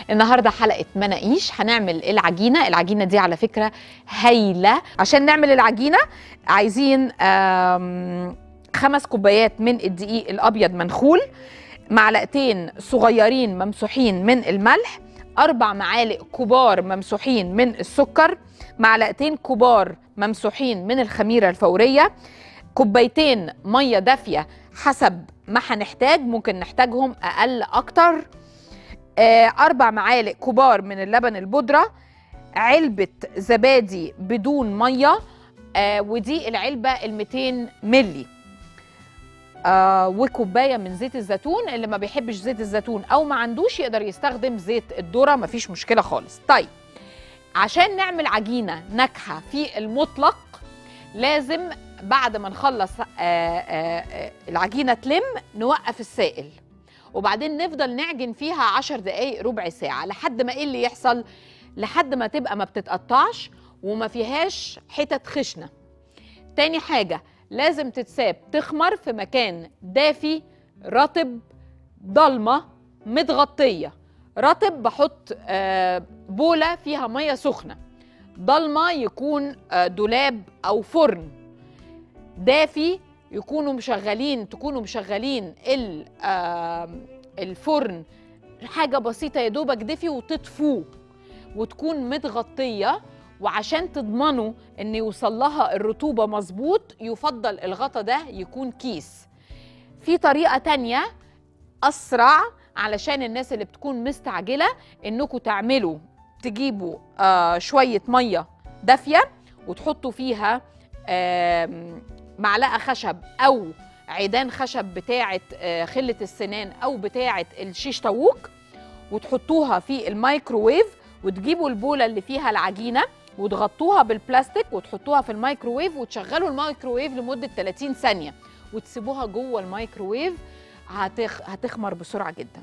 النهارده حلقه مناقيش هنعمل العجينه العجينه دي على فكره هايله عشان نعمل العجينه عايزين آم، خمس كوبايات من الدقيق الابيض منخول معلقتين صغيرين ممسوحين من الملح اربع معالق كبار ممسوحين من السكر معلقتين كبار ممسوحين من الخميره الفوريه كوبايتين ميه دافيه حسب ما هنحتاج ممكن نحتاجهم اقل اكتر آه، اربع معالق كبار من اللبن البودره علبه زبادي بدون ميه آه، ودي العلبه ال 200 ملي آه وكوبايه من زيت الزيتون اللي ما بيحبش زيت الزيتون او ما عندوش يقدر يستخدم زيت الذره مفيش مشكله خالص طيب عشان نعمل عجينه ناجحه في المطلق لازم بعد ما نخلص آه آه آه العجينه تلم نوقف السائل وبعدين نفضل نعجن فيها عشر دقايق ربع ساعه لحد ما ايه اللي يحصل لحد ما تبقى ما بتتقطعش وما فيهاش حتت خشنه تاني حاجه لازم تتساب تخمر في مكان دافي رطب ضلمه متغطيه رطب بحط آه، بوله فيها ميه سخنه ضلمه يكون آه، دولاب او فرن دافي يكونوا مشغلين تكونوا مشغلين ال- آه، الفرن حاجه بسيطه يا دوبك دفي وتطفوه وتكون متغطيه وعشان تضمنوا ان يوصل لها الرطوبه مظبوط يفضل الغطا ده يكون كيس في طريقه تانية اسرع علشان الناس اللي بتكون مستعجله انكم تعملوا تجيبوا آه شويه ميه دافيه وتحطوا فيها آم، معلقه خشب او عيدان خشب بتاعه آه، خله السنان او بتاعه الشيش طاووق وتحطوها في الميكروويف وتجيبوا البوله اللي فيها العجينه وتغطوها بالبلاستيك وتحطوها في الميكروويف وتشغلوا الميكروويف لمده 30 ثانيه وتسيبوها جوه الميكروويف هتخ... هتخمر بسرعه جدا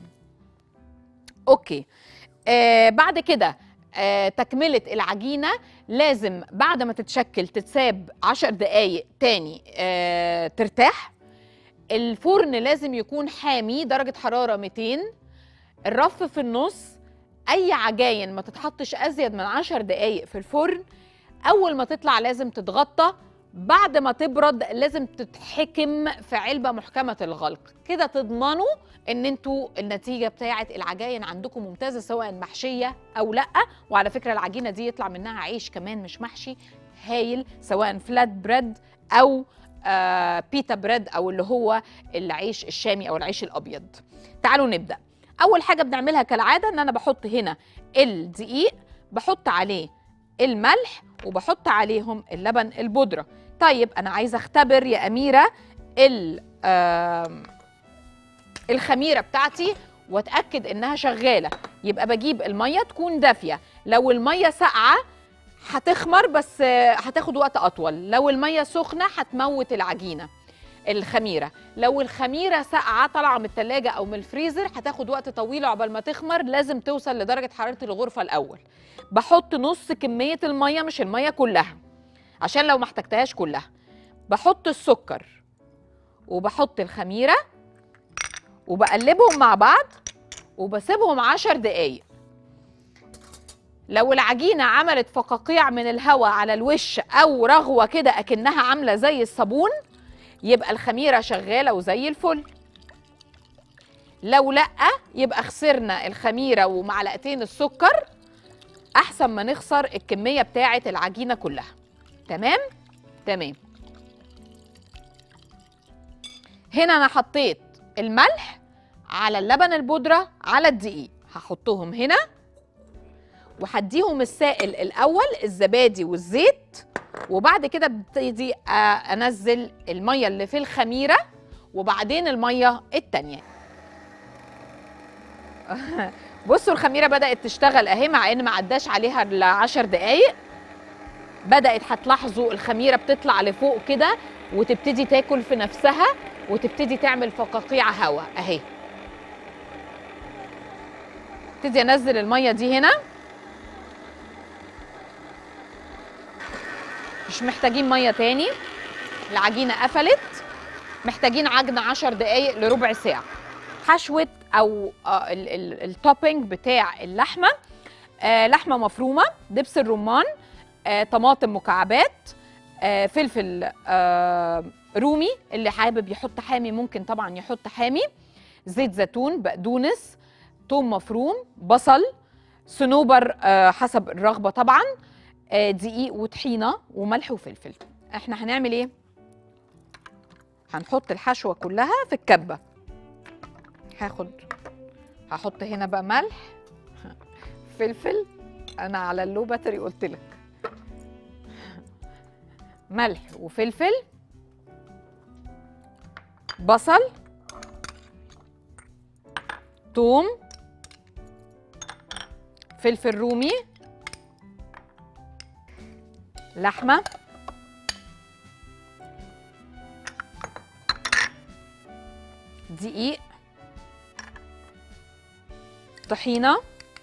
اوكي آه بعد كده آه تكمله العجينه لازم بعد ما تتشكل تتساب 10 دقايق تاني آه ترتاح الفرن لازم يكون حامي درجه حراره 200 الرف في النص اي عجاين ما تتحطش ازيد من 10 دقايق في الفرن اول ما تطلع لازم تتغطى بعد ما تبرد لازم تتحكم في علبه محكمه الغلق كده تضمنوا ان انتوا النتيجه بتاعه العجاين عندكم ممتازه سواء محشيه او لا وعلى فكره العجينه دي يطلع منها عيش كمان مش محشي هايل سواء فلات بريد او آه بيتا بريد او اللي هو العيش الشامي او العيش الابيض تعالوا نبدا اول حاجه بنعملها كالعاده ان انا بحط هنا الدقيق بحط عليه الملح وبحط عليهم اللبن البودره طيب انا عايزه اختبر يا اميره ال آم، الخميره بتاعتي واتاكد انها شغاله يبقى بجيب الميه تكون دافيه لو الميه ساقعه هتخمر بس آه، هتاخد وقت اطول لو الميه سخنه هتموت العجينه الخميره لو الخميره ساقعه طالعه من التلاجة او من الفريزر هتاخد وقت طويل عقبال ما تخمر لازم توصل لدرجه حراره الغرفه الاول بحط نص كميه الميه مش الميه كلها عشان لو ما احتجتهاش كلها بحط السكر وبحط الخميره وبقلبهم مع بعض وبسيبهم عشر دقايق لو العجينة عملت فقاقيع من الهواء على الوش أو رغوة كده أكنها عاملة زي الصابون يبقى الخميرة شغالة وزي الفل لو لأ يبقى خسرنا الخميرة ومعلقتين السكر أحسن ما نخسر الكمية بتاعة العجينة كلها تمام؟ تمام هنا أنا حطيت الملح على اللبن البودرة على الدقيق هحطهم هنا وهديهم السائل الأول الزبادي والزيت وبعد كده ابتدي آه، انزل الميه اللي في الخميره وبعدين الميه التانية بصوا الخميره بدات تشتغل اهي مع ان ما عداش عليها الا 10 دقايق بدات هتلاحظوا الخميره بتطلع لفوق كده وتبتدي تاكل في نفسها وتبتدي تعمل فقاقيع هواء اهي ابتدي انزل الميه دي هنا مش محتاجين ميه تاني العجينه قفلت محتاجين عجن 10 دقايق لربع ساعه حشوه او آه ال- ال- التوبينج بتاع اللحمه آه لحمه مفرومه دبس الرمان آه طماطم مكعبات آه فلفل آه رومي اللي حابب يحط حامي ممكن طبعا يحط حامي زيت زيتون بقدونس توم مفروم بصل صنوبر آه حسب الرغبه طبعا آه دقيق وطحينه وملح وفلفل احنا هنعمل ايه هنحط الحشوه كلها في الكبه هاخد هحط هنا بقى ملح فلفل انا على اللو باتري قلت لك ملح وفلفل بصل توم فلفل رومي لحمه دقيق طحينه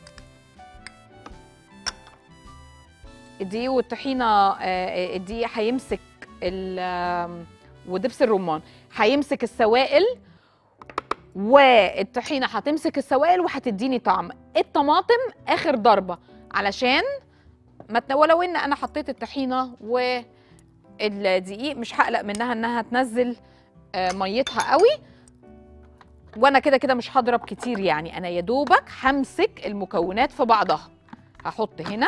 الدقيق والطحينه آه، آه، الدقيق هيمسك ال- آم، ودبس الرمان هيمسك السوائل والطحينه هتمسك السوائل وهتديني طعم الطماطم اخر ضربه علشان ما تن- ولو ان انا حطيت الطحينه والدقيق مش هقلق منها انها تنزل آه، ميتها قوي وانا كده كده مش هضرب كتير يعني انا يا دوبك همسك المكونات في بعضها هحط هنا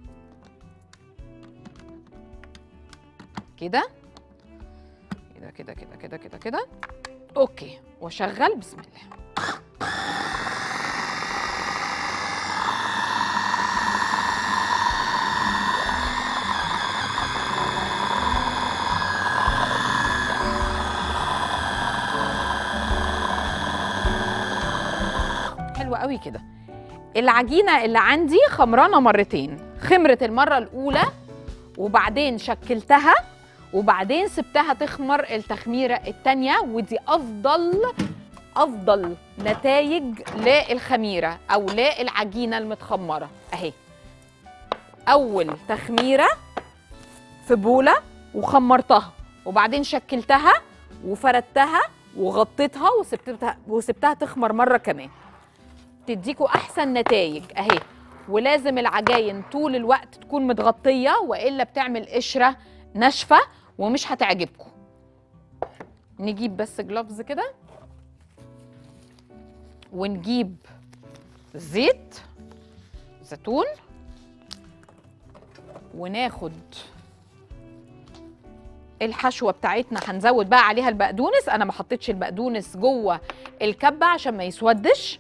كده كده كده كده كده كده كده اوكي واشغل بسم الله حلوة قوي كده العجينة اللي عندي خمرانة مرتين خمرت المرة الأولى وبعدين شكلتها وبعدين سبتها تخمر التخميرة التانية ودي أفضل أفضل نتائج للخميرة أو للعجينة المتخمرة أهي أول تخميرة في بولة وخمرتها وبعدين شكلتها وفردتها وغطيتها وسبتها وسبتها تخمر مرة كمان تديكوا أحسن نتائج أهي ولازم العجاين طول الوقت تكون متغطية وإلا بتعمل قشرة ناشفة ومش هتعجبكم نجيب بس جلوفز كده ونجيب زيت زيتون وناخد الحشوه بتاعتنا هنزود بقى عليها البقدونس انا ما حطيتش البقدونس جوه الكبه عشان ما يسودش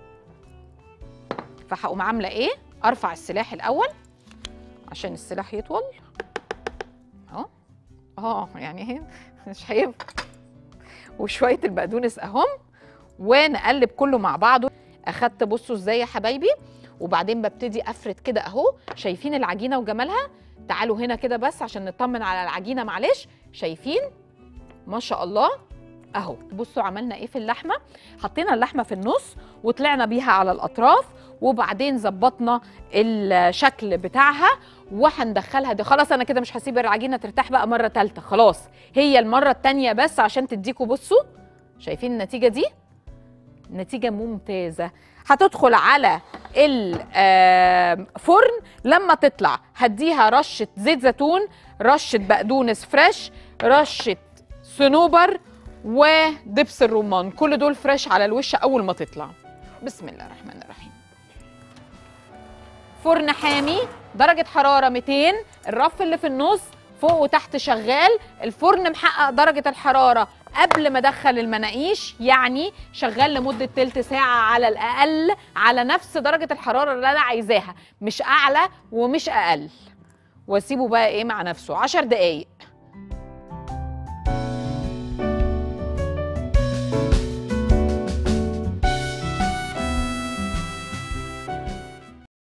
فهقوم عامله ايه ارفع السلاح الاول عشان السلاح يطول اهو اه يعني هي مش هينفع وشويه البقدونس اهم ونقلب كله مع بعضه اخدت بصوا ازاي يا حبايبي وبعدين ببتدي افرد كده اهو شايفين العجينه وجمالها تعالوا هنا كده بس عشان نطمن على العجينه معلش شايفين ما شاء الله اهو بصوا عملنا ايه في اللحمه حطينا اللحمه في النص وطلعنا بيها على الاطراف وبعدين ظبطنا الشكل بتاعها وهندخلها دي خلاص انا كده مش هسيب العجينه ترتاح بقى مره ثالثه خلاص هي المره الثانيه بس عشان تديكوا بصوا شايفين النتيجه دي نتيجه ممتازه هتدخل على الفرن لما تطلع هديها رشه زيت زيتون رشه بقدونس فريش رشه صنوبر ودبس الرمان كل دول فريش على الوش اول ما تطلع بسم الله الرحمن الرحيم فرن حامي درجة حرارة 200 الرف اللي في النص فوق وتحت شغال الفرن محقق درجة الحرارة قبل ما ادخل المناقيش يعني شغال لمدة تلت ساعة على الأقل على نفس درجة الحرارة اللي أنا عايزاها مش أعلى ومش أقل واسيبه بقى إيه مع نفسه عشر دقايق